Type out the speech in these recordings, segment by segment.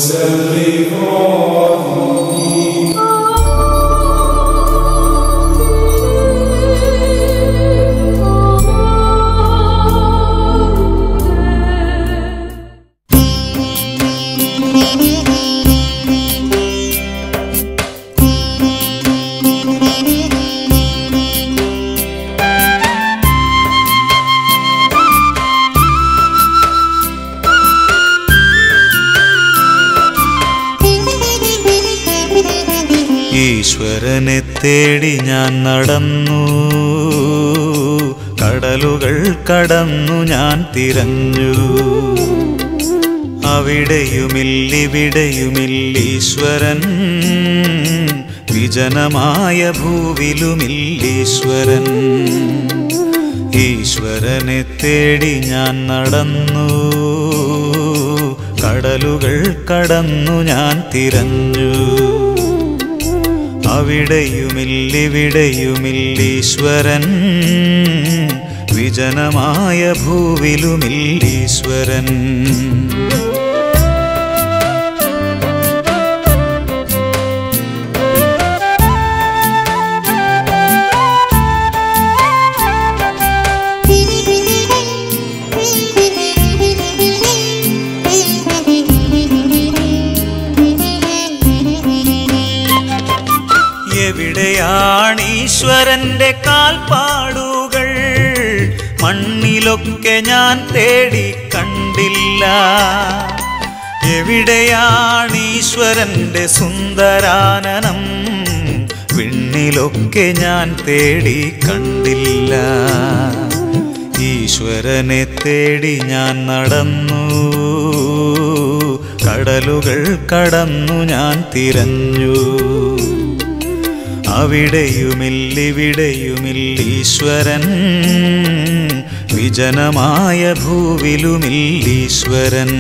ഈശ്വരനെ തേടി ഞാൻ നടന്നു കടലുകൾ കടന്നു ഞാൻ തിരഞ്ഞു അവിടെയുമില്ലിവിടെയുമില്ലീശ്വരൻ വിജനമായ ഭൂവിലുമില്ലീശ്വരൻ ഈശ്വരനെ തേടി ഞാൻ നടന്നു കടലുകൾ കടന്നു ഞാൻ തിരഞ്ഞു അവിടെയുമില്ലിവിടെയുമില്ലീശ്വരൻ വിജനമായ ഭൂവിലുമില്ലീശ്വരൻ എവിടെയാണീശ്വരന്റെ കാൽപ്പാടുകൾ മണ്ണിലൊക്കെ ഞാൻ തേടി കണ്ടില്ല എവിടെയാണീശ്വരന്റെ സുന്ദരാനനം വിണ്ണിലൊക്കെ ഞാൻ തേടി കണ്ടില്ല ഈശ്വരനെ തേടി ഞാൻ നടന്നു കടലുകൾ കടന്നു ഞാൻ തിരഞ്ഞു അവിടെയുമില്ലിവിടെയുമില്ലീശ്വരൻ വിജനമായ ഭൂവിലുമില്ലീശ്വരൻ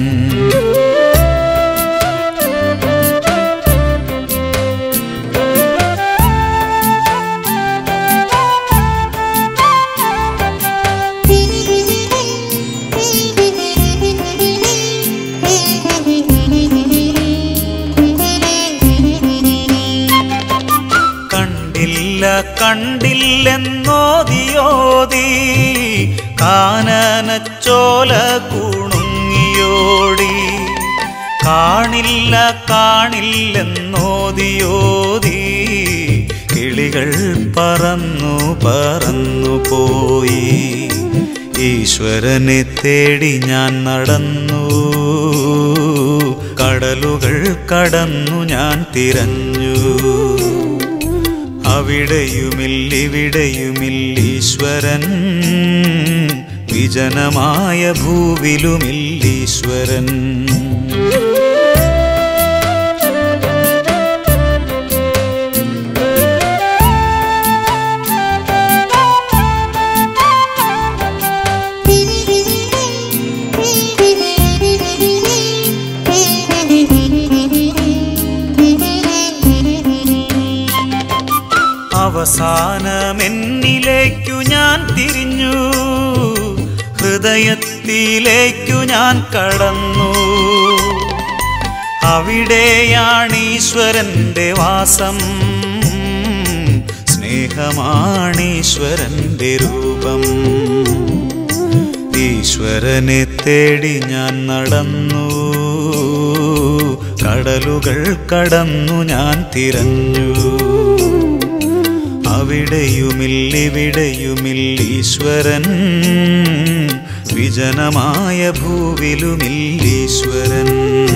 കണ്ടില്ല കണ്ടില്ലെന്നോതിയോതി കാനനച്ചോല കുണുങ്ങിയോടി കാണില്ല കാണില്ലെന്നോതിയോതി കിളികൾ പറന്നു പറന്നു പോയി ഈശ്വരനെ തേടി ഞാൻ നടന്നു കടലുകൾ കടന്നു ഞാൻ തിരഞ്ഞു അവിടെയുമില്ലിവിടെയുമില്ലീശ്വരൻ വിജനമായ ഭൂവിലുമില്ലീശ്വരൻ അവസാനമെന്നിലേക്കു ഞാൻ തിരിഞ്ഞു ഹൃദയത്തിലേക്കു ഞാൻ കടന്നു അവിടെയാണീശ്വരന്റെ വാസം സ്നേഹമാണീശ്വരന്റെ രൂപം ഈശ്വരനെ തേടി ഞാൻ നടന്നു കടലുകൾ കടന്നു ഞാൻ തിരഞ്ഞു അവിടെയുമില്ലിവിടെയുമില്ലീശ്വരൻ വിജനമായ ഭൂവിലുമില്ലീശ്വരൻ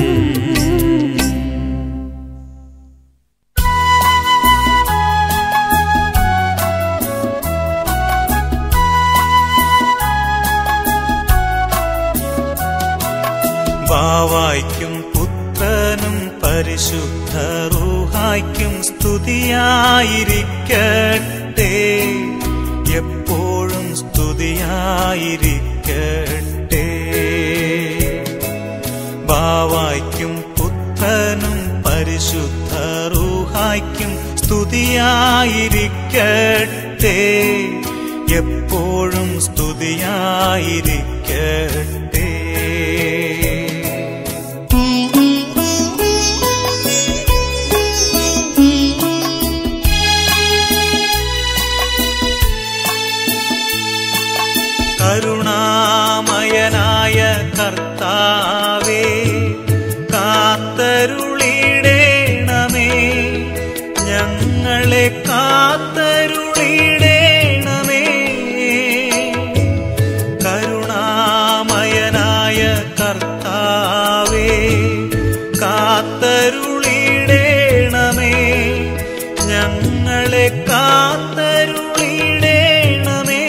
ബാവായ്ക്കും പുത്രനും പരിശുദ്ധ റൂഹായ്ക്കും സ്തുതിയായിരിക്കട്ടെ എപ്പോഴും സ്തുതിയായിരിക്കട്ടെ ബാവായ്ക്കും പുത്രനും പരിശുദ്ധ റൂഹായ്ക്കും സ്തുതിയായിരിക്കട്ടെ എപ്പോഴും സ്തുതിയായിരിക്കട്ടെ കർത്താവേ കാത്തരുളിടേണമേ ഞങ്ങളെ കാത്തരുളിടേണമേ കരുണാമയനായ കർത്താവേ കാത്തരുളിടേണമേ ഞങ്ങളെ കാത്തരുളിടേണമേ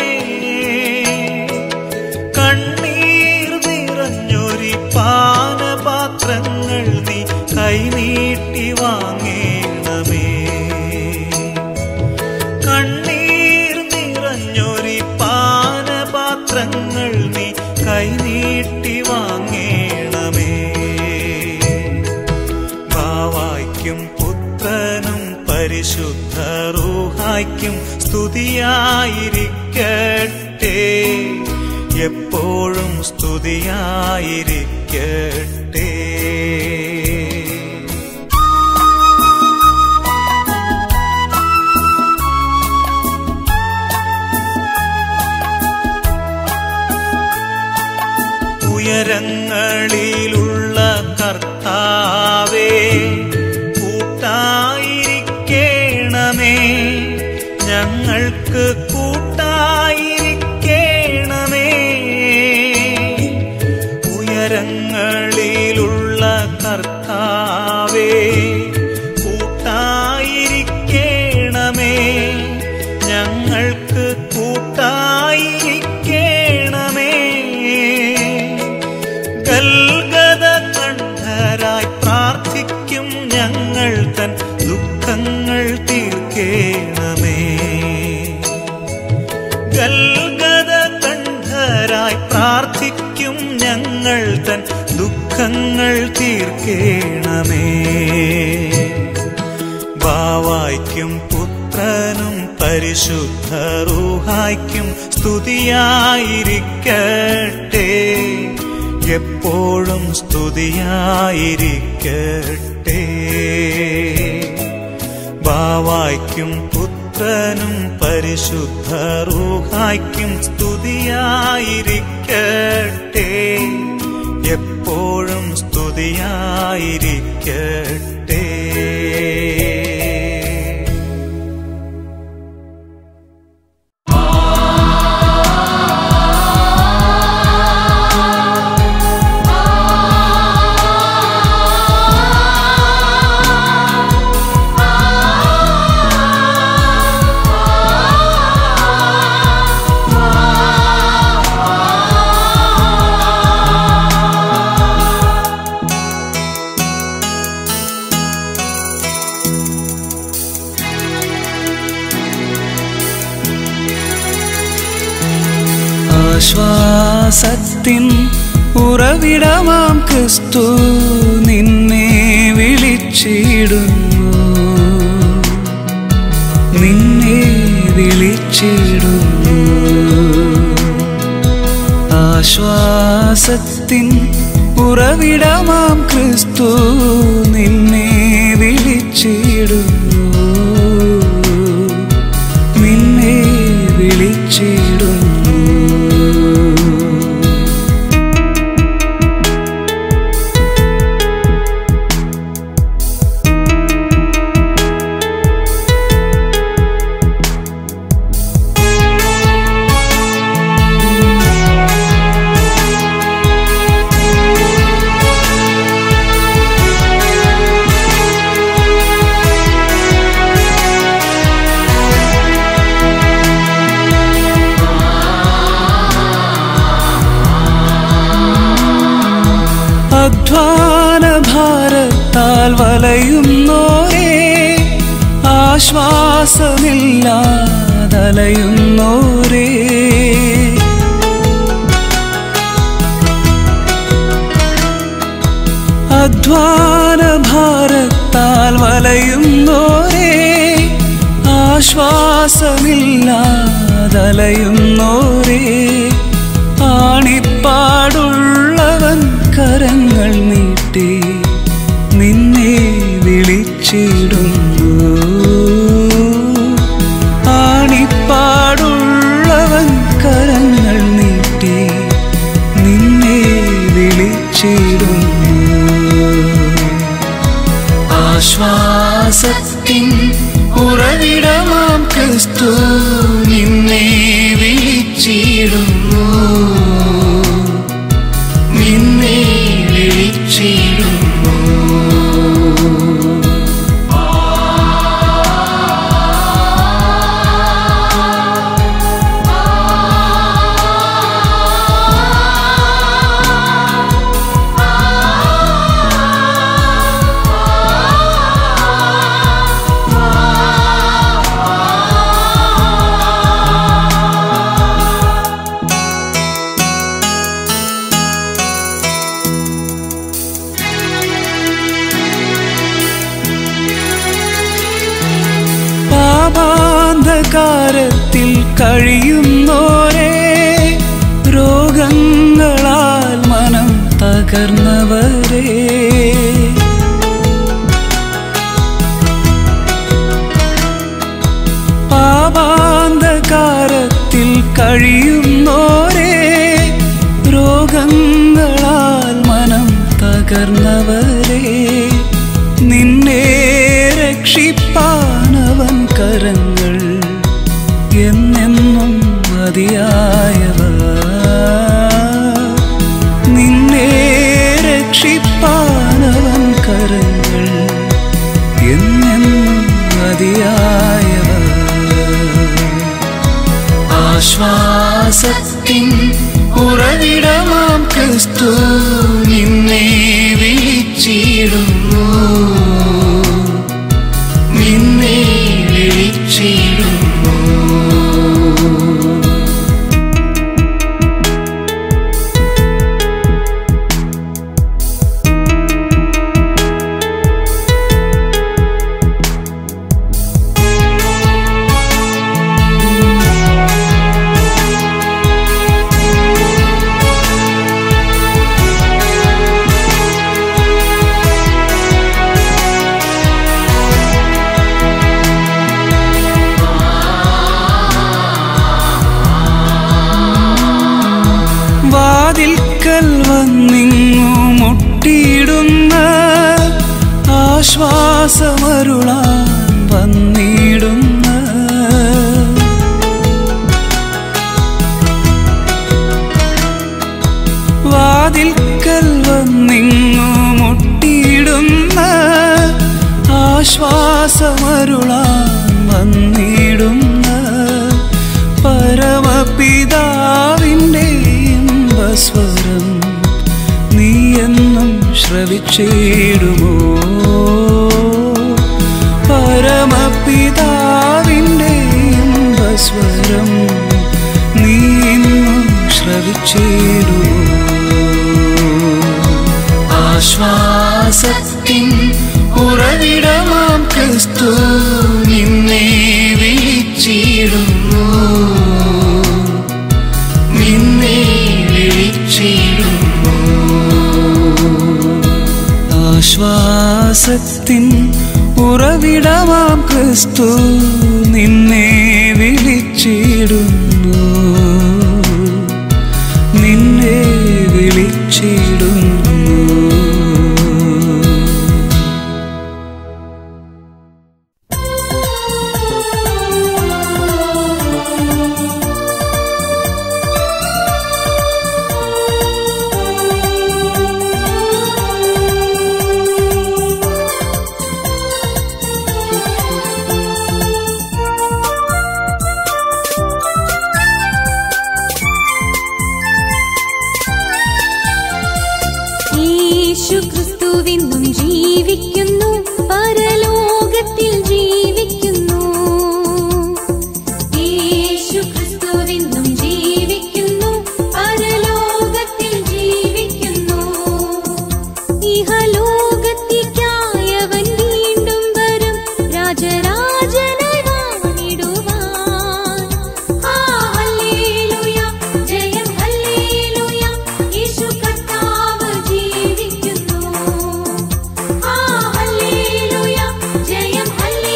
കണ്ണീർ നിറഞ്ഞൊരി പാനപാത്രങ്ങൾ നീ കൈനീട്ടി വാങ്ങേണമേ കണ്ണീർ നിറഞ്ഞൊരി പാനപാത്രങ്ങൾ നീ കൈനീട്ടി വാങ്ങേണമേ ഭാവായ്ക്കും പുത്രനും പരിശുദ്ധ റൂഹായ്ക്കും സ്തുതിയായിരിക്കട്ടെ എപ്പോഴും സ്തുതിയായിരിക്കട്ടെ ഉയരങ്ങളിലുള്ള കർത്താവേ കൂട്ടായിരിക്കേണമേ ഞങ്ങൾക്ക് കൂട്ടായിരിക്കേണമേ ഉയരങ്ങളിലുള്ള കർത്താവേ കൂട്ടായിരിക്കേണമേ ഞങ്ങൾക്ക് കൂട്ടായിരിക്കേണമേ കൽഗത കണ്ഠരായി പ്രാർത്ഥിക്കും ഞങ്ങൾ തൻ ദുഃഖങ്ങൾ തീർക്കേണമേ ഗൽഗത കണ്ഠരായി പ്രാർത്ഥിക്കും ഞങ്ങൾ തൻ ദുഃഖങ്ങൾ തീർക്കേണമേ ബാവായ്ക്കും പുത്രനും പരിശുദ്ധ റൂഹായ്ക്കും സ്തുതിയായിരിക്കട്ടെ എപ്പോഴും സ്തുതിയായിരിക്കട്ടെ ബാവായ്ക്കും പുത്രനും പരിശുദ്ധ റൂഹായ്ക്കും സ്തുതിയായിരിക്കട്ടെ എപ്പോഴും സ്തുതിയായിരിക്കട്ടെ ആശ്വാസത്തിൻ ഉറവിടമാം ക്രിസ്തു നിന്നെ വിളിച്ചിടുന്നു നിന്നെ വിളിച്ചിടുന്നു ആശ്വാസത്തിൻ ഉറവിടമാം ക്രിസ്തു നിന്നെ വിളിച്ചിടുന്നു നിന്നെ വിളിച്ചിടുന്നു അധ്വാന ഭാരത്താൽ വലയുന്നോരേ ആശ്വാസമില്ലാതലയുന്നോരേ അധ്വാന ഭാരത്താൽ വലയുന്നോരേ ആശ്വാസമില്ലാതലയുന്നോരേ ആണിപ്പാടുള്ളവൻ കരങ്ങൾ നീട്ടി നിന്നെ വിളിച്ചിടുന്നു ആണിപ്പാടുള്ളവൻ കരങ്ങൾ നീട്ടി നിന്നെ വിളിച്ചിടുന്നു വിളിച്ചിടുന്നു ആശ്വാസത്തിൻ ഉറവിടമാം ക്രിസ്തു നിന്നെ വിളിച്ചിടുന്നു നിന്നെ വിളിച്ചിടുന്നു പാപാന്ധകാരത്തിൽ കഴിയുന്നോരേ രോഗങ്ങളാൽ മനം തകർന്നവരേ പാപാന്ധകാരത്തിൽ കഴിയുന്നോരേ രോഗങ്ങളാൽ മനം തകർന്നവരേ നിന്നെ രക്ഷിപ്പാനവൻ കരങ്ങൾ എന്നെന്നും മതിയായവ നിന്നെ രക്ഷിപ്പാനവൻ കരങ്ങൾ എന്നെന്നും മതിയായവ ആശ്വാസത്തിൻ ഉറവിടമാം ക്രിസ്തു നിന്നെ വിളിച്ചിടുന്നു നിന്നെ വിളിച്ചിടുന്നു വാതിൽക്കൽ വന്നിങ്ങു മുട്ടിയിടുന്ന ആശ്വാസമരുളാൻ വന്നിടുന്ന വാതിൽക്കൽ വന്നിങ്ങു മുട്ടിയിടുന്ന ആശ്വാസമരുളാൻ വന്നിടുന്ന പരമപിതാവിൻ്റെ ഇമ്പസ്വരം നീ എന്നും ശ്രവിച്ചിടുമോ പരമപിതാവിൻ്റെ ഇമ്പസ്വരം നീ എന്നും ശ്രവിച്ചിടുമോ ആശ്വാസത്തിൻ ഉറവിടമാം ക്രിസ്തു നിന്നെ വിളിച്ചിടുന്നു നിന്നെ വിളിച്ചിടുന്നു ആശ്വാസത്തിൻ ഉറവിടമാം ക്രിസ്തു നിന്നെ വിളിച്ചിടുന്നു നിന്നെ വിളിച്ചിടുന്നു യേശു ക്രിസ്തുവിന്നും ജീവിക്കുന്നു പരലോകത്തിൽ ജീവിക്കുന്നു യേശു ക്രിസ്തുവിന്നും ജീവിക്കുന്നു പരലോകത്തിൽ ജീവിക്കുന്നു ഇഹലോകത്തിക്കായവൻ വീണ്ടും വരും രാജരാജനായി വാണിടുവാൻ ആ ഹല്ലേലൂയ ജയം ഹല്ലേലൂയ യേശു കർത്താവ് ജീവിക്കുന്നു ആ ഹല്ലേലൂയ ജയം ഹല്ലേലൂയ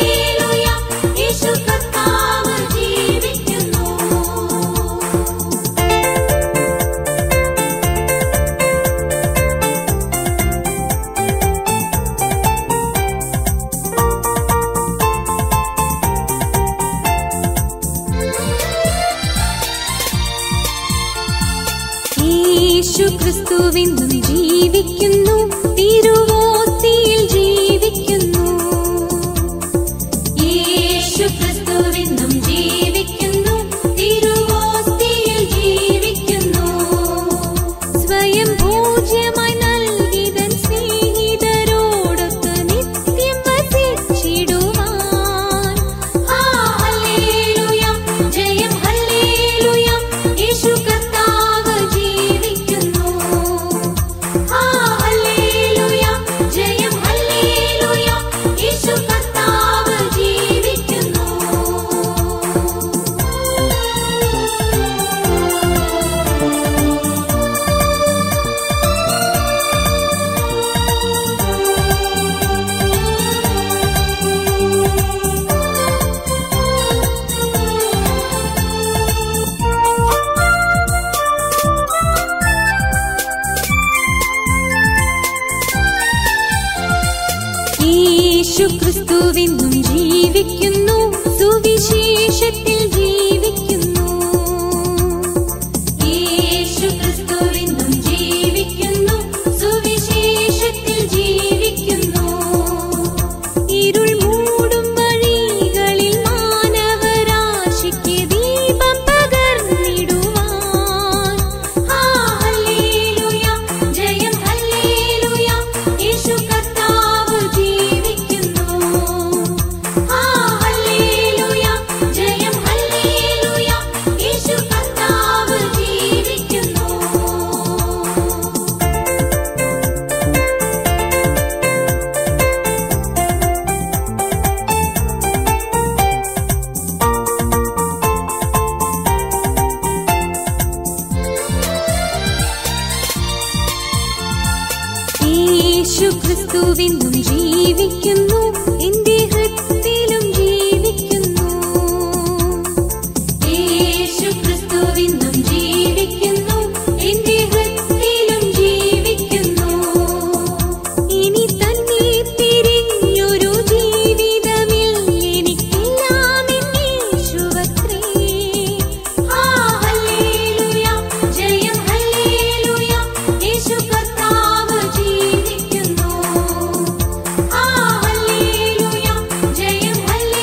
ക്രിസ്തുവിന്നും ജീവിക്കുന്നു തിരുവോസ്തിയിൽ ജീവിക്കുന്നു യേശു ക്രിസ്തുവിന്നും ജീവിക്കുന്നു തിരുവോസ്തിയിൽ ജീവിക്കുന്നു സ്വയം പൂജ്യമായി നൽകിതൻ സ്നേഹിതരോടൊത്ത് നിത്യം വസിച്ചിടുവാൻ ഹല്ലേലൂയ ജയം ഹല്ലേലൂയ യേശു കർത്താവ് ജീവിക്കുന്നു ഹല്ലേലൂയ ജയം ഹല്ലേലൂയ യേശു കർത്താവ് ജീവിക്കുന്നു യേശു ക്രിസ്തുവിന്നും ജീവിക്കുന്നു സുവിശേഷത്തിൽ ജീവിക്കുന്നു യേശു ക്രിസ്തുവിന്നും ജീവിക്കുന്നു സുവിശേഷത്തിൽ ജീവിക്കുന്നു ഇരുൾ മൂടും വഴികളിൽ മാനവരാശിക്ക് ദീപം പകർന്നിടുവാൻ ഹല്ലേലൂയ ജയം ഹല്ലേലൂയ യേശു കർത്താവ് ജീവിക്കുന്നു ഹല്ലേലൂയ ജയം ഹല്ലേലൂയ യേശു കർത്താവ് ജീവിക്കുന്നു യേശു ക്രിസ്തുവിന്നും ജീവിക്കുന്നു എന്റെ ഹൃത്തിലും ജീവിക്കുന്നു യേശു ക്രിസ്തുവിന്നും ജീവിക്കുന്നു എന്റെ ഹൃത്തിലും ജീവിക്കുന്നു ഇനി തന്നെ പിരിഞ്ഞൊരു ജീവിതമിൽ എനിക്കെല്ലാം എന്നീശുവത്രേ ഹല്ലേലൂയ ജയം ഹല്ലേലൂയ യേശു കർത്താവ് ജീവിക്കുന്നു ഹല്ലേലൂയ ജയം ഹല്ലേലൂയ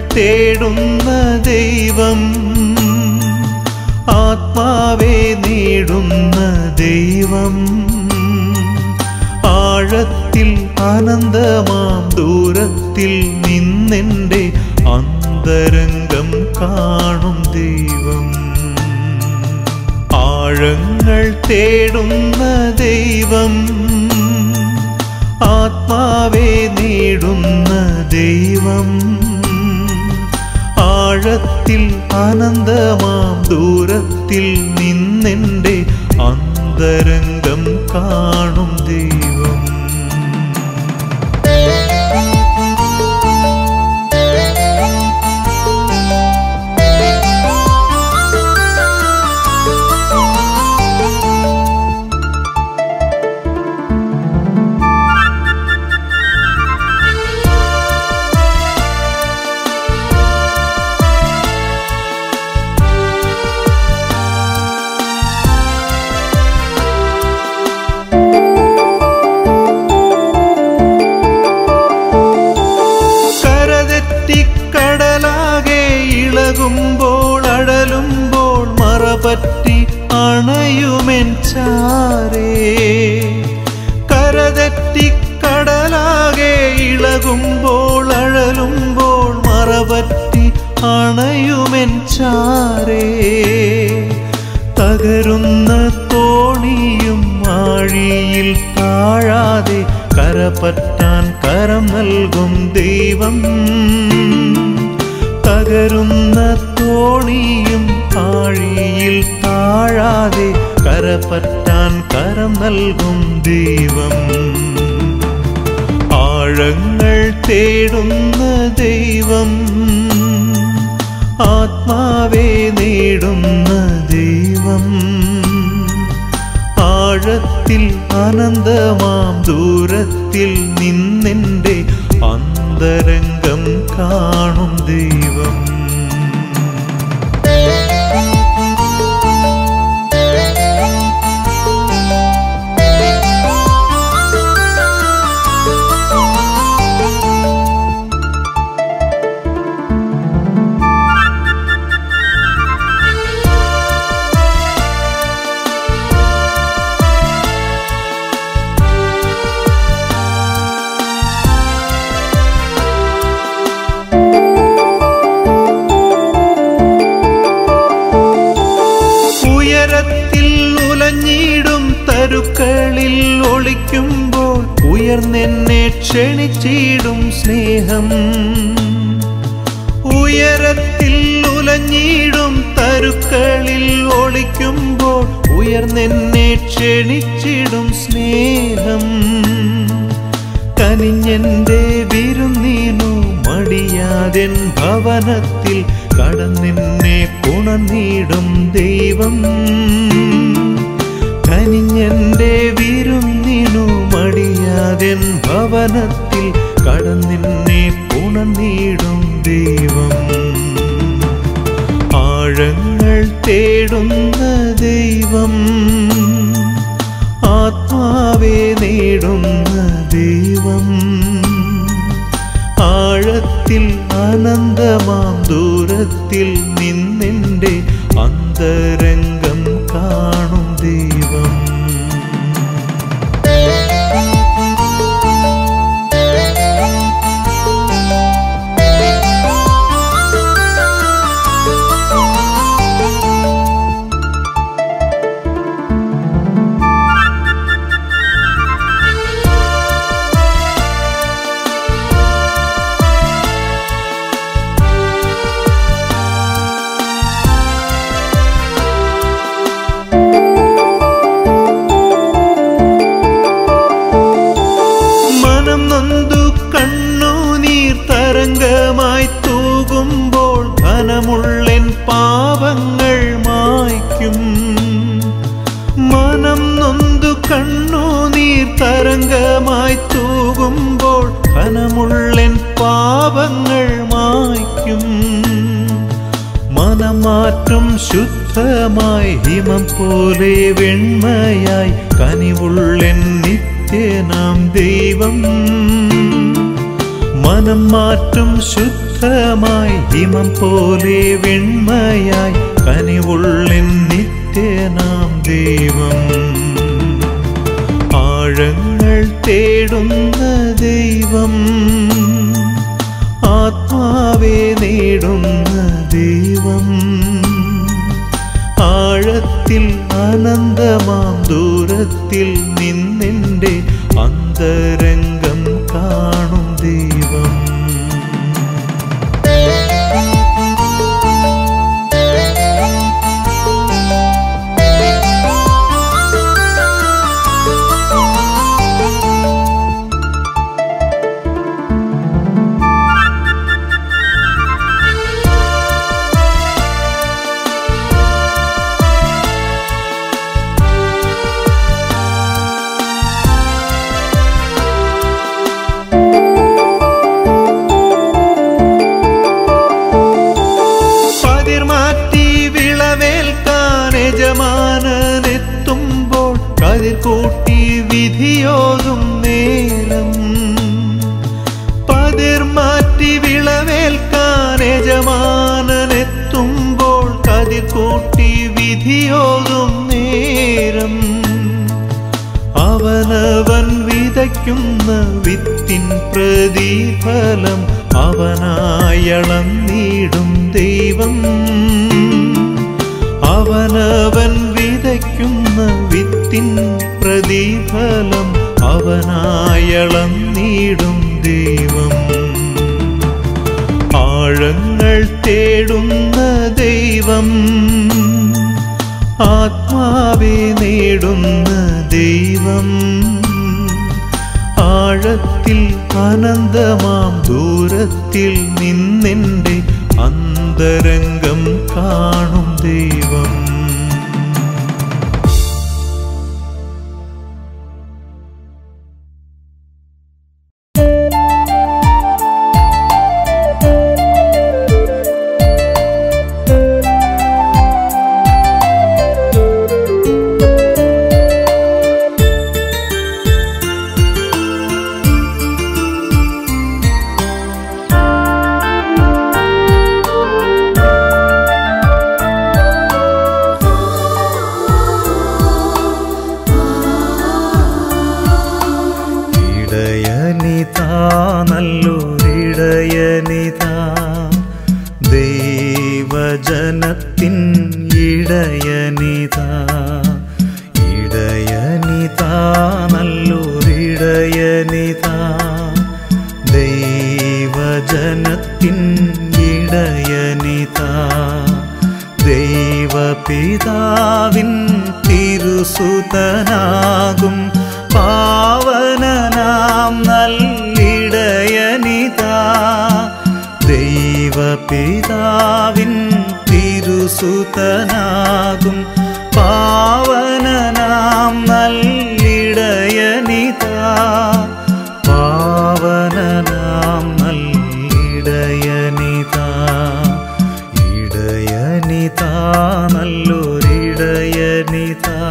തേടുന്ന ദൈവം ആത്മാവെ നേടുന്ന ദൈവം ആഴത്തിൽ അനന്തമാം ദൂരത്തിൽ നിന്നെൻ്റെ അന്തരംഗം കാണും ദൈവം ആഴങ്ങൾ തേടുന്ന ദൈവം ആത്മാവെ നേടുന്ന ദൈവം ആഴത്തിൽ അനന്തമാം ദൂരത്തിൽ നിന്നെൻ്റെ അന്തരംഗം കാണും ദൈവം കരതെറ്റിക്കടലാകെ ഇളകുമ്പോൾ അടലുമ്പോൾ മറപറ്റി അണയുമെൻ ചാരേ കരതെറ്റിക്കടലാകെ ഇളകുമ്പോൾ അഴലുമ്പോൾ മറപറ്റി അണയുമെൻ ചാരേ തകരുന്ന തോണിയും ആഴിയിൽ താഴാതെ കരപറ്റാൻ കരം നൽകും ദൈവം തകരുന്ന തോണിയും ആഴിയിൽ താഴാതെ കരപറ്റാൻ കരം നൽകും ദൈവം ആഴങ്ങൾ തേടുന്ന ദൈവം ആത്മാവെ നേടുന്ന ദൈവം ആഴത്തിൽ അനന്തമാം ദൂരത്തിൽ നിന്നെൻ്റെ അന്തരംഗം കാണും ദൈവം ഉയരത്തിൽ ഉലഞ്ഞിടും തരുക്കളിൽ ഒളിക്കുമ്പോൾ ഉയർന്നെന്നെ ക്ഷണിച്ചിടും സ്നേഹം ഉയരത്തിൽ ഉലഞ്ഞിടും തരുക്കളിൽ ഒളിക്കുമ്പോൾ ഉയർന്നെന്നെ ക്ഷണിച്ചിടും സ്നേഹം കനിഞ്ഞെന്റെ വിരുന്നീനു മടിയാതെൻ ഭവനത്തിൽ കടന്നെന്നെ പുണർന്നിടും ദൈവം കനിഞ്ഞെന്റെ വിരുന്നിനു മടിയാതെൻ ഭവനത്തിൽ കടന്നെന്നെ പുണർന്നിടും ദൈവം ആഴങ്ങൾ തേടുന്ന ദൈവം ആത്മാവെ നേടുന്ന ദൈവം ആഴത്തിൽ അനന്തമാം ദൂരത്തിൽ നിന്നെൻ്റെ അന്തരംഗം കാണും ദൈവം മനം നൊന്തു കണ്ണുനീർ തരംഗമായി തൂകുമ്പോൾ ഘനമുള്ളൻ പാപങ്ങൾ മായ്ക്കും മനം നൊന്തു കണ്ണുനീർ തരംഗമായി തൂകുമ്പോൾ ഘനമുള്ളൻ പാപങ്ങൾ മായ്ക്കും മനമാറ്റം ശുദ്ധമായി ഹിമം പോലെ വെണ്മയായി കനിവുള്ളൻ നിത്യനാം ദൈവം മനം മാറ്റം ശുദ്ധ ശുദ്ധമായി ഹിമം പോലെ വെണ്മയായി കനിവുള്ളിൻ നിത്യനാം ദൈവം ആഴങ്ങൾ തേടുന്ന ദൈവം ആത്മാവെ നേടുന്ന ദൈവം ആഴത്തിൽ അനന്തമാം ദൂരത്തിൽ നിന്നെൻ്റെ അന്തരംഗം കാണും ദൈവം പതിർമാറ്റി വിളവേൽക്കാൻ യജമാനെത്തുമ്പോൾ കതിർ കൂട്ടി വിധിയോതും നേരം പതിർമാറ്റി വിളവേൽക്കാൻ യജമാനെത്തുമ്പോൾ കതിർ കൂട്ടി വിധിയോതും നേരം അവനവൻ വിതയ്ക്കുന്ന വിത്തിൻ പ്രതിഫലം അവനായളന്നിടും ദൈവം അവനവൻ വിതയ്ക്കുന്ന വിത്തിൻ പ്രതിഫലം അവനായളന്നിടും ദൈവം ആഴങ്ങൾ തേടുന്ന ദൈവം ആത്മാവെ നേടുന്ന ദൈവം ആഴത്തിൽ അനന്തമാം ദൂരത്തിൽ നിന്നെൻ്റെ അന്തരംഗം കാണും ദൈവം ഇടയനിതാ നല്ലൊരിടയനിതാ ദൈവജനത്തിൻ ഇടയനിതാ ഇടയനിതാ നല്ലൊരിടയനിതാ ദൈവജനത്തിൻ ഇടയനിതാ ദൈവപിതാവിൻ തിരുസുതനാകും പാവനനാം നല്ലിടയനിതാ ദൈവപിതാവിൻ തിരുസുതനാകും പാവനനാം നല്ലിടയനിതാ പാവനനാം നല്ലിടയനിതാ ഇടയനിതാ നല്ലൊരിടയനിതാ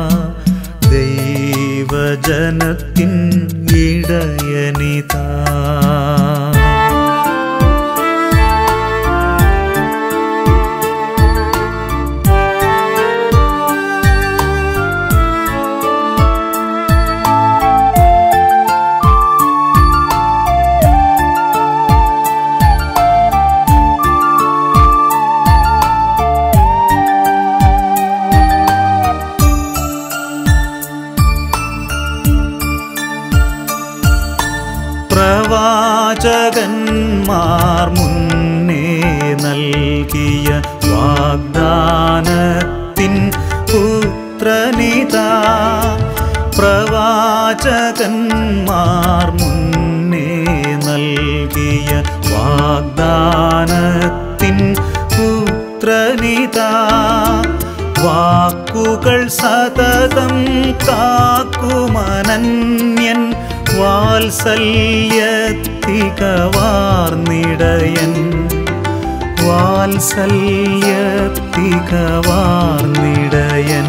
ദൈവജനത്തിൻ ഇടയനിതാ പ്രവാചകന്മാർ മുന്നേ നൽകിയ വാഗ്ദാനത്തിൻ പുത്രനിതാ പ്രവാചകന്മാർ മുന്നേ നൽകിയ വാഗ്ദാനത്തിൻ പുത്രനിതാ വാക്കുകൾ സതതം കാക്കുമനന്യൻ വാത്സല്യത്തികവാർന്നിടയൻ വാത്സല്യത്തികവാർന്നിടയൻ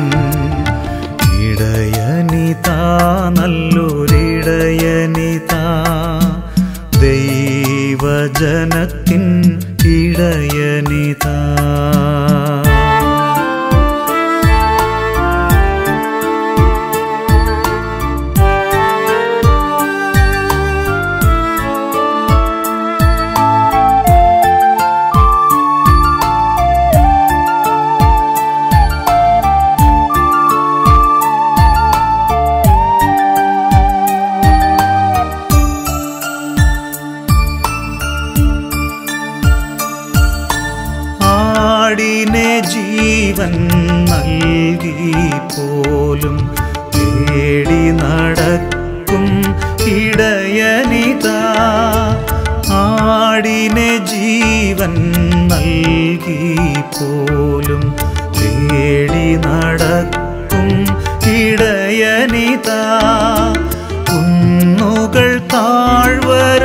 ഇടയനിതാ നല്ലൊരിടയനിതാ ദൈവജനത്തിൻ ദൈവജനത്തിൻ ഇടയനിതാ ആടിനെ ജീവൻ നൽകി പോലും തേടി നടക്കും ഇടയനിതാ ആടിനെ ജീവൻ നൽകി പോലും തേടി നടക്കും ഇടയനിതാ കുന്നുകൾ താഴ്വര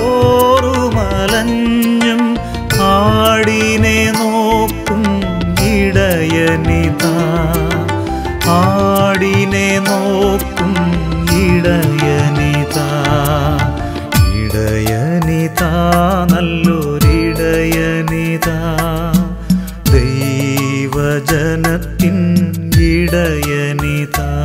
തോറുമലഞ്ഞും ആടിനെ നോക്കും ഇടയനിതാ ആടിനെ നോക്കും ഇടയനിതാ ഇടയനിതാ നല്ലൊരിടയനിതാ ദൈവജനത്തിൻ ഇടയനിതാ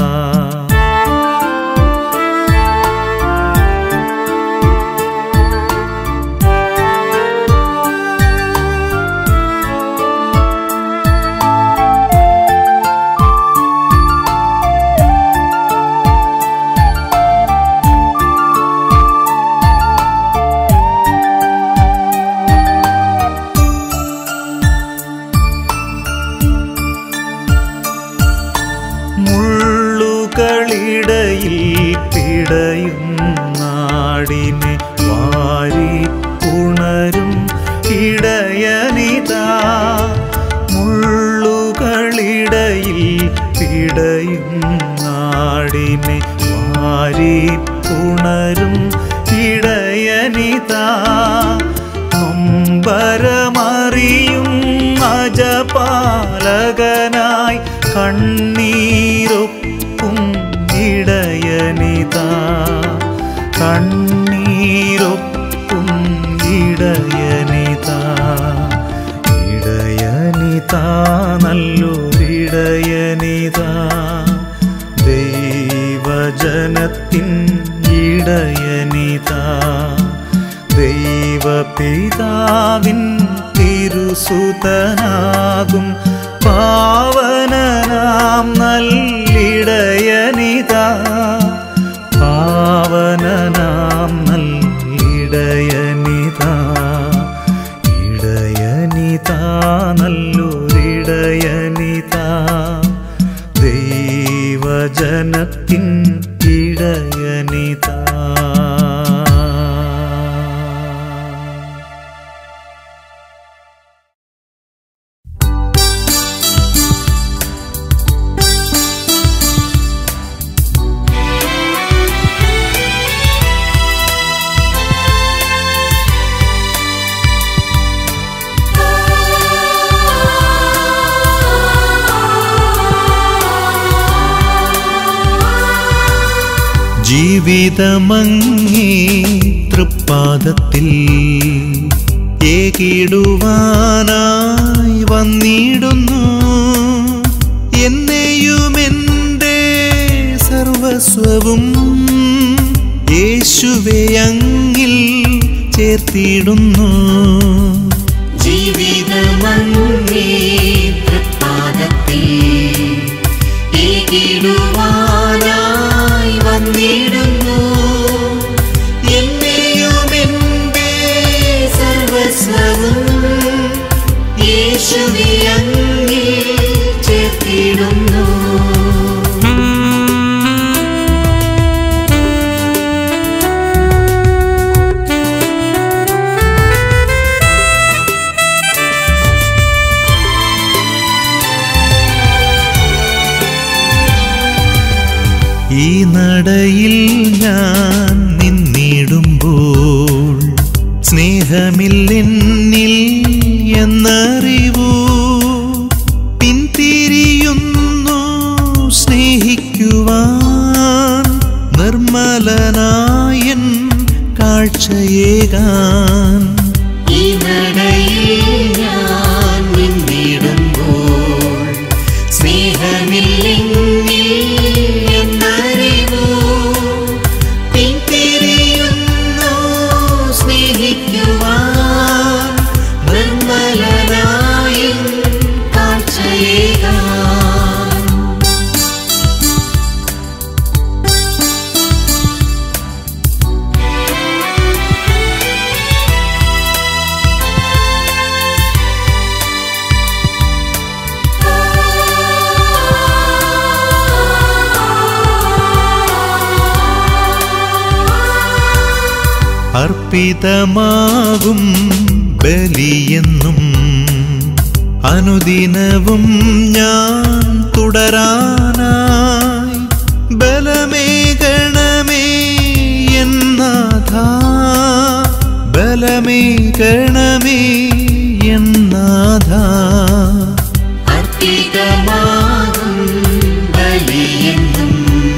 മുള്ളുകളിടയിൽ പിടയും നാടിനെ വാരി ഉണരും ഇടയനിതാ മുള്ളുകളിടയിൽ പിടയും നാടിനെ വാരി ഉണരും ഇടയനിതാ നൊമ്പരമറിയും അജപാലകനായി കണ്ണീരൊപ്പും ഇടയനിതാ കണ്ണീരൊപ്പും ഇടയനിതാ ഇടയനിതാ നല്ലൊരിടയനിതാ ദൈവജനത്തിൻ ഇടയനിതാ ദൈവപിതാവിൻ തിരുസുതനാകും പാവനനാം നല്ലിടയനിതാ പാവനനാം നല്ലിടയനിതാ ഇടയനിതാ നല്ലൊരിടയനിതാ ദൈവജനത്തിൻ ഇടയനിതാ ജീവിതമങ്ങേ തൃപ്പാദത്തിൽ ഏകിടുവാനായി വന്നിടുന്നു എന്നെയും എൻ്റെ സർവസ്വവും യേശുവെ അങ്ങിൽ ചേർത്തിടുന്നു ജീവിതമങ്ങേ തൃപ്പാദത്തിൽ ഏകിടുവാനായി വന്നിടുന്നു എന്നെയും എൻ്റെ സർവസ്വവും യേശുവെ അങ്ങിൽ ചേർത്തിടുന്നു ഈ നടയിൽ ഞാൻ നിന്നിടുമ്പോൾ സ്നേഹമില്ലെന്നിൽ എന്നറിവൂ പിന്തിരിയുന്നു സ്നേഹിക്കുവാൻ നിർമ്മലനായൻ കാഴ്ചയെ കാഴ്ചയേകാൻ ഈ നടയിൽ ഞാൻ നിന്നിടുമ്പോൾ സ്നേഹമില്ലെങ്കിൽ എന്നറിവൂ പിന്തിരിയുന്നു സ്നേഹിക്കുവാൻ നിർമ്മലനായും കാഴ്ചയേകാൻ അർപ്പിതമാകും ബലിയെന്നും അനുദിനവും ഞാൻ തുടരാനായി ബലമേകണമേ എന്നാഥ ബലമേകണമേ എന്നാഥ അർപ്പിതമാകും ബലിയെന്നും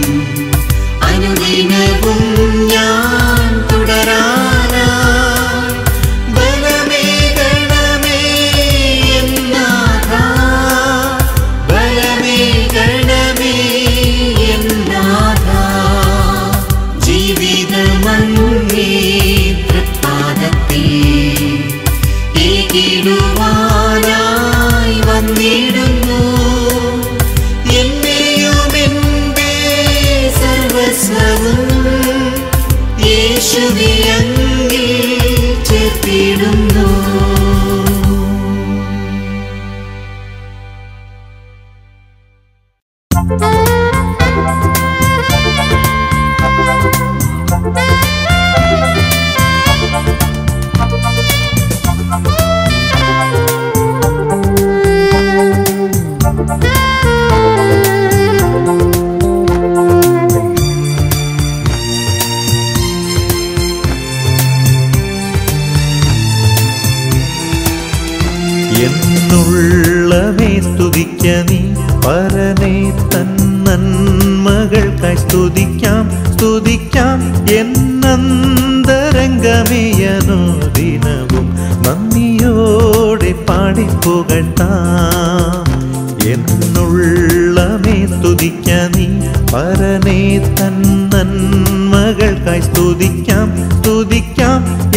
അനുദിനവും ഞാൻ തുടരാനായി ബലമേകണമേ എന്നാഥാ ബലമേകണമേ എന്നാഥാ ജീവിതമങ്ങേ തൃപ്പാദത്തിൽ ഏകിടുവാനായി വന്നിടുന്നു എന്നെയും എൻ്റെ സർവസ്വവും യേശുവിയങ്ങിൽ ചേർത്തിടുന്നു എന്നുള്ളവേ സ്തുതിക്ക നീ പരനെ തന്നന്മകൾക്കായി സ്തുതിക്കാം സ്തുതിക്കാം എന്നന്തരംഗമേയനോ ദിനവും നന്ദിയോടെ പാടിപ്പുകഴ്ത്താം എന്നുള്ളമേ സ്തുതിക്ക നീ പരനെ തന്നന്മകൾക്കായി സ്തുതിക്കാം സ്തുതിക്കാം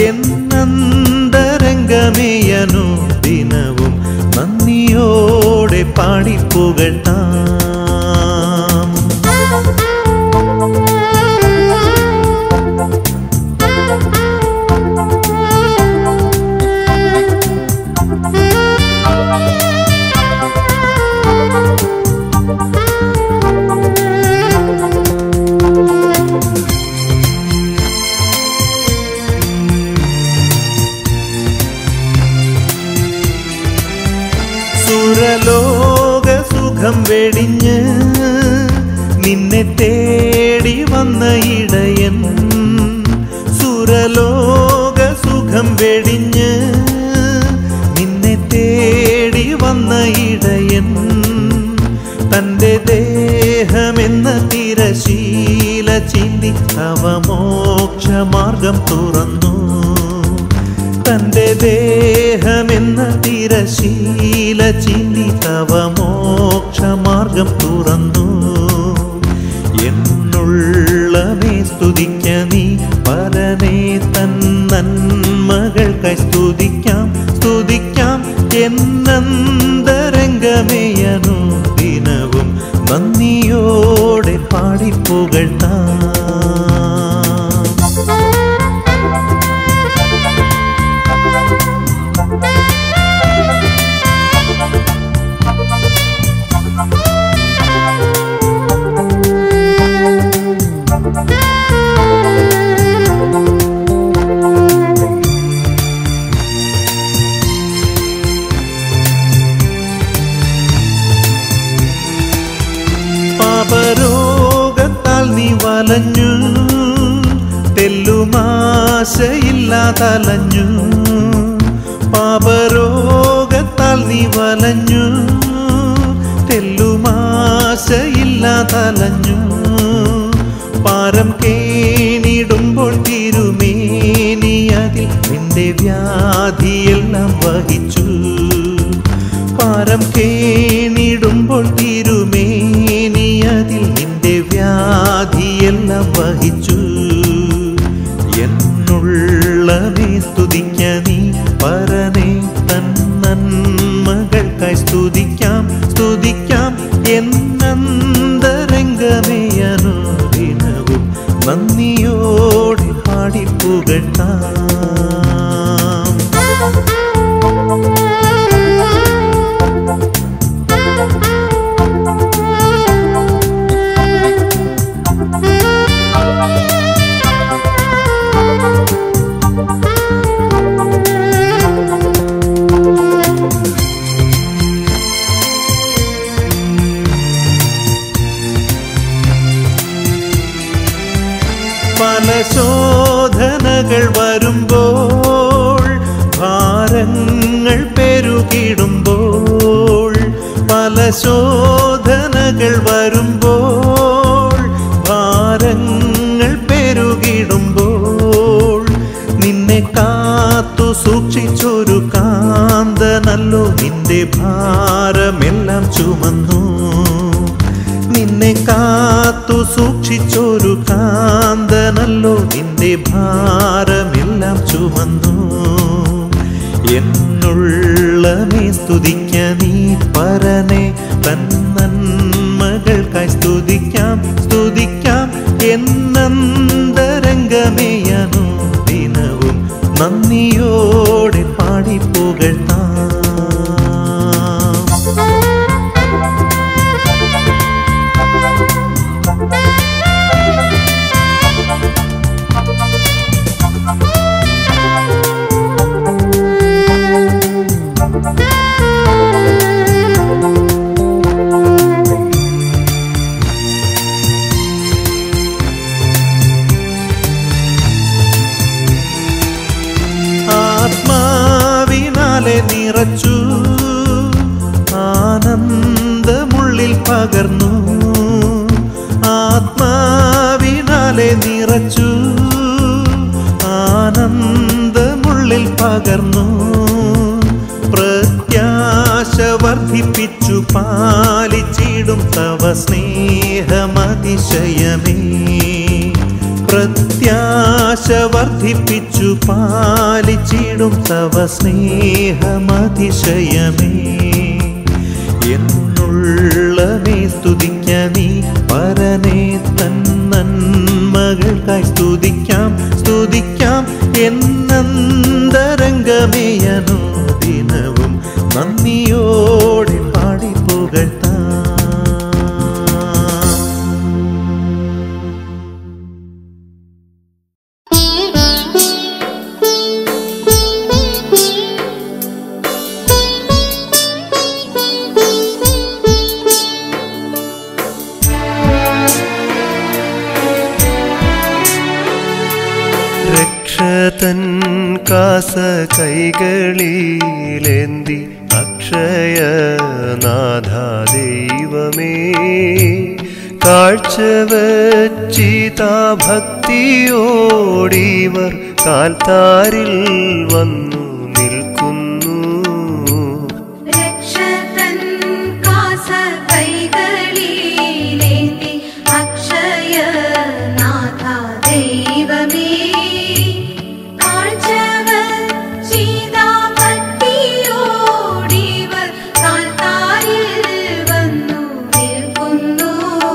എന്നന്തരംഗമേയനോ ദിനവും നന്ദിയോടെ പാടിപ്പുകഴ്ത്താം സുരലോക സുഖം വെടിഞ്ഞ് നിന്നെ തേടി വന്ന ഇടയൻ സുരലോക സുഖം വെടിഞ്ഞ് നിന്നെ തേടി വന്ന ഇടയൻ തൻ്റെ ദേഹമെന്ന തിരശീല ചിന്തി അവ മോക്ഷമാർഗം തുറന്നു തന്റെ ദേഹമെന്ന തിരശീല ചിന്തി തവ മോക്ഷമാർഗം തുറന്നു എന്നുള്ളവേ സ്തുതിക്ക നീ പരനെ തന്നന്മകൾക്കായി സ്തുതിക്കാം സ്തുതിക്കാം എന്നന്തരംഗമേയനു ദിനവും നന്ദിയോടെ പാടിപ്പുകഴ്ത്താം പാപരോഗത്താൽ നീ വലഞ്ഞു തെല്ലുമാശയില്ലാതലഞ്ഞു പാപരോഗത്താൽ നീ വലഞ്ഞു തെല്ലുമാശയില്ലാതലഞ്ഞു പാരം കേണിടുമ്പോൾ തിരുമേനിയ അതിൽ നിന്റെ വ്യാധിയെല്ലാം വഹിച്ചു പാരം കേണിടുമ്പോൾ തിരുമേനി അതിൽ നിന്റെ വ്യാധിയെല്ലാം വഹിച്ചു എന്നുള്ളവേ സ്തുതിക്ക നീ പരനെ തൻ നന്മകൾക്കായി സ്തുതിക്കാം സ്തുതിക്കാം എന്നന്തരംഗമേ അനുദിനവും നന്ദിയോടെ പാടിപ്പുകട്ടാം പല ശോധനകൾ വരുമ്പോൾ ഭാരങ്ങൾ പെരുകിടുമ്പോൾ പല ശോധനകൾ വരുമ്പോൾ ഭാരങ്ങൾ പെരുകിടുമ്പോൾ നിന്നെ കാത്തു സൂക്ഷിച്ചൊരു കാന്തനല്ലോ നിന്റെ ഭാരമെല്ലാം ചുമന്നു നിന്നെ കാത്തു സൂക്ഷിച്ചൊരു കാന്തനല്ലോ നിന്റെ ഭാരമെല്ലാം ചുമന്നു എന്നുള്ളമേ സ്തുതിക്ക നീ പരനെ തൻ നന്മകൾക്കായി സ്തുതിക്കാം സ്തുതിക്കാം എന്നന്തരംഗമേ അനുദിനവും നന്ദിയോടെ പാടിപ്പുകഴ്ത്താം ആത്മാവിനാലെ നിറച്ചു ആനന്ദമുള്ളിൽ പകർന്നു ആത്മാവിനാലെ നിറച്ചു ആനന്ദമുള്ളിൽ പകർന്നു പ്രത്യാശ വർദ്ധിപ്പിച്ചു പാലിച്ചിടും തവ സ്നേഹമതിശയമേ പ്രത്യാശ വർദ്ധിപ്പിച്ചു പാലിച്ചിടും തവ സ്നേഹമതിശയമേ എന്നുള്ളമേ സ്തുതിക്ക നീ പരനെ തൻ നന്മകൾക്കായി സ്തുതിക്കാം സ്തുതിക്കാം എന്നന്തരംഗമേ അനുദിനവും നന്ദിയോടെ പാടിപ്പുകഴ്ത്താം രക്ഷതൻ കാസ കൈകളിലേന്തി അക്ഷയനാഥ ദൈവമേ കാഴ്ചവച്ചിതാ ഭക്തിയോടിവർ കാൽത്താരിൽ വന്നു നിൽക്കുന്നു രക്ഷതൻ കാസ കൈകളിലേന്തി അക്ഷയനാഥ ദൈവമേ കാഴ്ചവച്ചിതാ ഭക്തിയോടിവർ കാൽത്താരിൽ വന്നു നിൽക്കുന്നു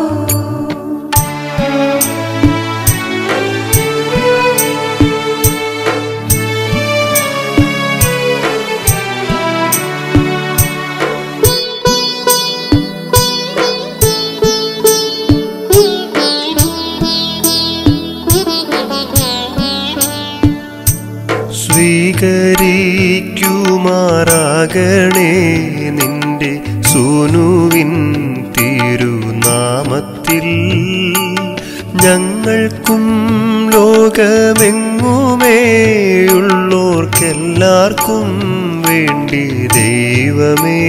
സ്വീകരിക്കുമാറാകണേ നിന്റെ സൂനുവിൻ തിരുനാമത്തിൽ ഞങ്ങൾക്കും ലോകമെങ്ങുമേയുള്ളോർക്കെല്ലാവർക്കും വേണ്ടി ദൈവമേ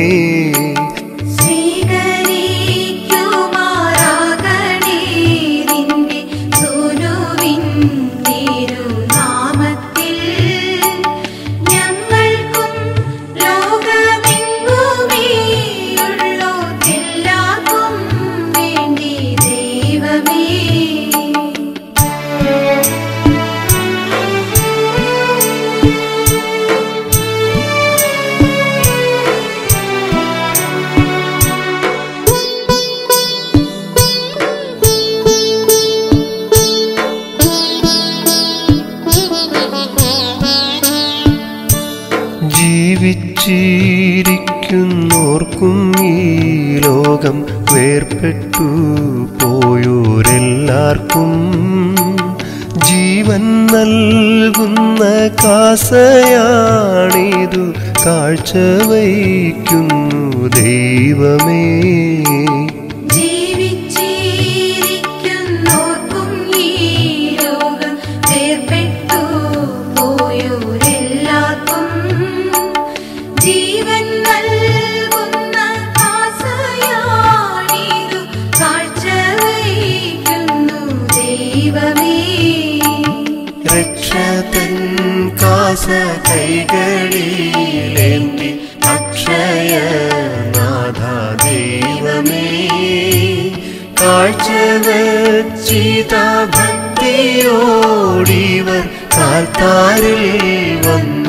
സ്വീകരിക്കുമാറാകണേ നിന്റെ സൂനുവിൻ തിരുനാമത്തിൽ ജീവിച്ചിരിക്കുന്നോർക്കും ഈ ലോകം വേർപെട്ടു പോയോരെല്ലാവർക്കും ജീവൻ നൽകുന്ന കാസയാണിതു കാഴ്ചവയ്ക്കുന്നു ദൈവമേ ജീവിച്ചിരിക്കുന്നോർക്കും ഈ ലോകം വേർപെട്ടു പോയോരെല്ലാവർക്കും ജീവൻ നൽകുന്ന ആശയാണിതു കാഴ്ചവയ്ക്കുന്നു ദൈവമേ രക്ഷതൻ കാസ കൈകളിലേന്തി അക്ഷയനാഥ ദൈവമേ കാഴ്ചവച്ചിത ഭക്തിയോടിവർ കാൽത്താരിൽ വന്നു